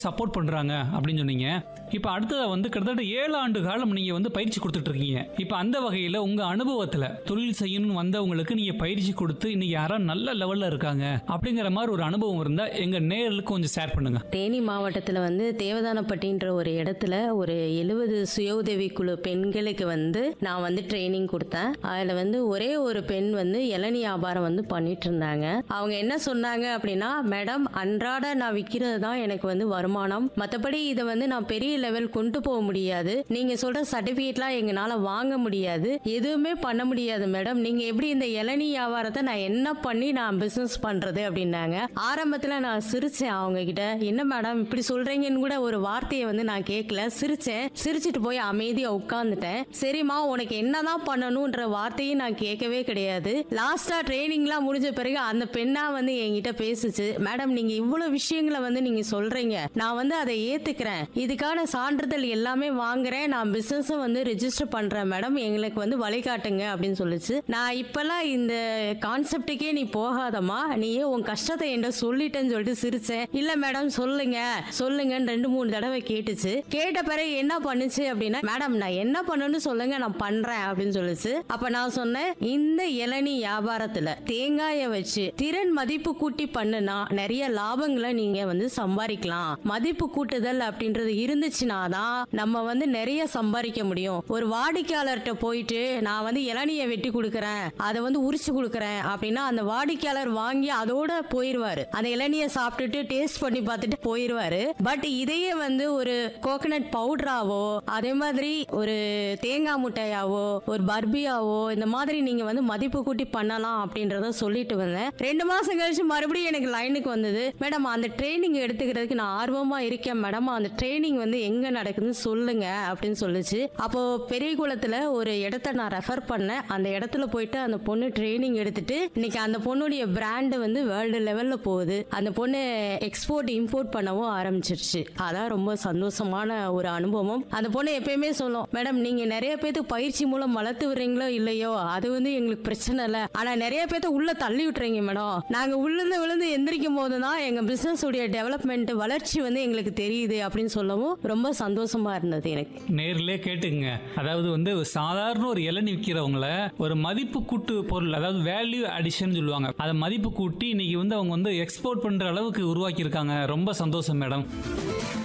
support பண்றாங்க அப்படின்னு சொன்னீங்க இப்போ அடுத்தது வந்து கிட்டத்தட்ட ஏழு ஆண்டு காலம் நீங்க வந்து பயிற்சி கொடுத்துட்டு இருக்கீங்க இப்போ அந்த வகையில உங்க அனுபவத்துல தொழில் செய்யணும்னு வந்தவங்களுக்கு நீங்க பயிற்சி கொடுத்து இன்னைக்கு யாராவது நல்ல லெவல்ல இருக்காங்க அப்படிங்கிற மாதிரி ஒரு அனுபவம் இருந்தா எங்க நேயர்களுக்கு கொஞ்சம் ஷேர் பண்ணுங்க தேனி மாவட்டத்தில் வந்து தேவதானப்பட்டின்ற ஒரு இடத்துல ஒரு எழுபது சுய உதவி குழு பெண்களுக்கு வந்து நான் வந்து ட்ரைனிங் கொடுத்தேன் அதில் வந்து ஒரே ஒரு பெண் வந்து இளநீ வியாபாரம் வந்து பண்ணிட்டு இருந்தாங்க அவங்க என்ன சொன்னாங்க அப்படின்னா மேடம் அன்றாட நான் விற்கிறது தான் எனக்கு வந்து வருமானம் மற்றபடி இதை வந்து நான் பெரிய லெவல் கொண்டு போக முடியாது நீங்கள் சொல்கிற சர்டிஃபிகேட்லாம் எங்களால் வாங்க முடியாது எதுவுமே பண்ண முடியாது மேடம் நீங்கள் எப்படி இந்த இளநீ வியாபாரத்தை நான் என்ன பண்ணி நான் பிஸ்னஸ் பண்ணுறது அப்படின்னாங்க ஆரம்பத்தில் நான் சிரிச்சேன் அவங்க கிட்ட என்ன மேடம் இப்படி சொல்றீங்கன்னு கூட ஒரு வார்த்தையை வந்து நான் கேட்கல சிரிச்சேன் சிரிச்சிட்டு போய் அமைதியாக உட்காந்துட்டேன் சரிம்மா உனக்கு என்னதான் பண்ணணுன்ற வார்த்தையை நான் கேட்கவே கிடையாது லாஸ்டா ட்ரைனிங்லாம் முடிஞ்ச பிறகு அந்த பெண்ணா வந்து என்கிட்ட பேசுச்சு மேடம் நீங்க இவ்வளவு விஷயங்களை வந்து நீங்க சொல்றீங்க நான் வந்து அதை ஏத்துக்கிறேன் இதுக்கான சான்றிதழ் எல்லாமே வாங்குறேன் நான் பிசினஸும் வந்து ரெஜிஸ்டர் பண்றேன் மேடம் எங்களுக்கு வந்து வழிகாட்டுங்க அப்படின்னு சொல்லுச்சு நான் இப்பெல்லாம் இந்த கான்செப்டுக்கே நீ போகாதம்மா நீ உன் கஷ்டத்தை என்கிட்ட சொல்லிட்டேன்னு சொல்லிட்டு சிரிச்சேன் இல்ல மேடம் சொல்லுங்க சொல்லுங்கன்னு ரெண்டு மூணு தடவை கேட்டுச்சு கேட்ட பிறகு என்ன பண்ணுச்சு அப்படின்னா மேடம் நான் என்ன பண்ணணும்னு சொல்லுங்க நான் பண்றேன் அப்படின்னு சொல்லுச்சு அப்ப நான் சொன்னேன் இந்த இளநீ வியாபாரத்துல தேங்காயை வச்சு திறன் மதிப்பு கூட்டி பண்ணுனா நிறைய லாபங்களை நீங்க வந்து சம்பாதிக்கலாம் மதிப்பு கூட்டுதல் அப்படின்றது இருந்துச்சுன்னா தான் நம்ம வந்து நிறைய சம்பாதிக்க முடியும் ஒரு வாடிக்கையாளர்கிட்ட போயிட்டு நான் வந்து இளநியை வெட்டி கொடுக்குறேன் அதை வந்து உரிச்சு கொடுக்குறேன் அப்படின்னா அந்த வாடிக்கையாளர் வாங்கி அதோட போயிருவாரு அந்த இளநியை சாப்பிட்டுட்டு டேஸ்ட் பண்ணி பார்த்துட்டு போயிருவாரு பட் இதையே வந்து ஒரு கோகனட் பவுடராவோ அதே மாதிரி ஒரு தேங்காய் முட்டையாவோ ஒரு பர்பியாவோ இந்த மாதிரி நீங்க வந்து மதிப்பு கூட்டி பண்ணலாம் அப்படின்றத சொல்லிட்டு வந்தேன் ரெண்டு மாசம் கழிச்சு மறுபடியும் எனக்கு லைனுக்கு வந்தது மேடம் அந்த ட்ரைனிங் எடுத்துக்கிறதுக்கு நான் ஆர்வமா இருக்கேன் மேடம் அந்த ட்ரைனிங் வந்து எங்க நடக்குதுன்னு சொல்லுங்க அப்படின்னு சொல்லுச்சு அப்போ பெரிய குளத்துல ஒரு இடத்த நான் ரெஃபர் பண்ணேன் அந்த இடத்துல போயிட்டு அந்த பொண்ணு ட்ரைனிங் எடுத்துட்டு இன்னைக்கு அந்த பொண்ணுடைய பிராண்டு வந்து வேர்ல்டு லெவல்ல போகுது அந்த பொண்ணு எக்ஸ்போர்ட் இம்போர்ட் பண்ணவும் ஆரம்பிச்சிருச்சு அதான் ரொம்ப சந்தோஷமான ஒரு அனுபவம் அந்த பொண்ணு எப்பயுமே சொல்லும் மேடம் நீங்க நிறைய பேத்துக்கு பயிற்சி மூலம் வளர்த்து விடுறீங்களோ இல்லையோ அது வந்து எங்களுக்கு பிரச்சனை இல்லை ஆனா நிறைய பேத்த உள்ள தள்ளி விட்டுறீங்க மேடம் நாங்க விழுந்து விழுந்து எந்திரிக்கும் போது தான் எங்க பிசினஸ் உடைய டெவலப்மெண்ட் வளர்ச்சி வந்து எங்களுக்கு தெரியுது அப்படின்னு சொல்லவும் ரொம்ப சந்தோஷமா இருந்தது எனக்கு நேர்லயே கேட்டுங்க அதாவது வந்து ஒரு சாதாரண ஒரு இளநீ விற்கிறவங்கள ஒரு மதிப்பு கூட்டு பொருள் அதாவது வேல்யூ அடிஷன் சொல்லுவாங்க அதை மதிப்பு கூட்டி இன்னைக்கு வந்து அவங்க வந்து எக்ஸ்போர்ட் பண்ற அளவுக்கு உருவாக்கி இருக்காங்க ரொம்ப சந்தோஷம் மேடம்